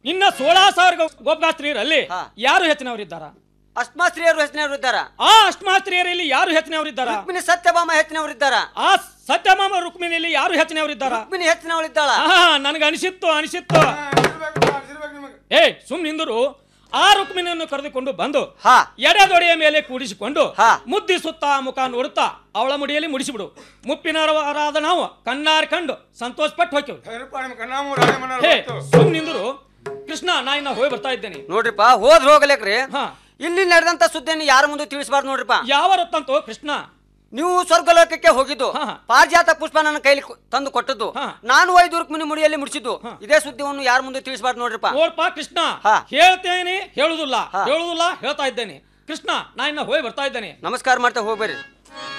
ಇನ್ನ ಸೋಳ ಸಾವಿರ ಗೋಪಗಾಸ್ತ್ರೀಯರಲ್ಲಿ ಹಾ. ಯಾರು ಹೆಚ್ಚಿನವರಿದ್ದಾರ ಅಷ್ಟಮಾಸ್ತ್ರೀಯರು ಹೆಚ್ಚಿನವರಿದ್ದಾರ ಆ ಅಷ್ಟಮಾಸ್ತ್ರೀಯರಲ್ಲಿ ಯಾರು ಹೆಚ್ಚಿನವರಿದ್ದಾರ ರುಕ್ಮಿಣಿ ಸತ್ಯಭಾಮ ಹೆಚ್ಚಿನವರಿದ್ದಾರ ಆ ಸತ್ಯಮಾಮ ರುಕ್ಮಿಣಿಯಲ್ಲಿ ಯಾರು ಹೆಚ್ಚಿನವರಿದ್ದಾರ ರುಕ್ಮಿಣಿ ಹೆಚ್ಚಿನವಳಿದ್ದಾಳ ಆ ನನಗೆ ಅನಿಸಿತ್ತು ಅನಿಸಿತ್ತು ಏ ಸುಮ್ ನಿಂದರು ಆ ರುಕ್ಮಿಣಿಯನ್ನು ಕರೆದುಕೊಂಡು ಬಂದು ಹಾ ಎಡೆದೊಡೆಯ ಮೇಲೆ ಕೂಡಿಸಿಕೊಂಡು ಹಾ. ಮುದ್ದಿಸುತ್ತ ಮುಖ ನೋಡುತ್ತಾ ಅವಳ ಮುಡಿಯಲ್ಲಿ ಮುಡಿಸಿಬಿಡು ಮುಪ್ಪಿನವರಾದ ನಾವು ಕಣ್ಣಾರ್ ಕಂಡು ಸಂತೋಷ ಪಟ್ಟು ಹೋಗ್ಯವು ಹೇ ಸುಮ್ ನಿಂದರು ಕೃಷ್ಣ ನಾ ಇನ್ನ ಹೋಗಿ ಬರ್ತಾ ಇದ್ದೇನೆ ನೋಡ್ರಿಪ್ಪ ಹೋದ್ರ ಹೋಗ್ಲೇಕ್ರಿ ಹಾ ಇಲ್ಲಿ ನಡೆದಂತ ಸುದ್ದಿಯನ್ನು ಯಾರ ಮುಂದೆ ತಿಳಿಸಬಾರ್ದು ನೋಡ್ರಿಪ್ಪ ಯಾವ ರತ್ತಂತೋ ಕೃಷ್ಣ ನೀವು ಸ್ವರ್ಗಲೋಕಕ್ಕೆ ಹೋಗಿದ್ದು ಹಾ, ಹಾ. ಪಾರಿಜಾತ ಪುಷ್ಪ ನನ್ನ ಕೈಲಿ ಕೊ- ತಂದು ಕೊಟ್ಟದ್ದು ಹಾ. ನಾನು ಐದು ರುಕ್ಮಿಣಿ ಮುಡಿಯಲ್ಲಿ ಮುಡಿಸಿದ್ದು ಇದೇ ಸುದ್ದಿಯನ್ನು ಯಾರ ಮುಂದೆ ತಿಳಿಸಬಾರ್ದು ನೋಡ್ರಿಪ್ಪ ನೋಡ್ಪ ಕೃಷ್ಣ ಹಾ. ಹೇಳ್ತೇನೆ ಹೇಳುದಿಲ್ಲ ಹಾ. ಹೇಳುದಿಲ್ಲ ಹೇಳ್ತಾ ಇದ್ದೇನೆ ಕೃಷ್ಣ ನಾ ಇನ್ನ ಹೋಗಿ ಬರ್ತಾ ಇದ್ದೇನೆ ನಮಸ್ಕಾರ ಮಾಡ್ತಾ ಹೋಗ್ಬೇರಿ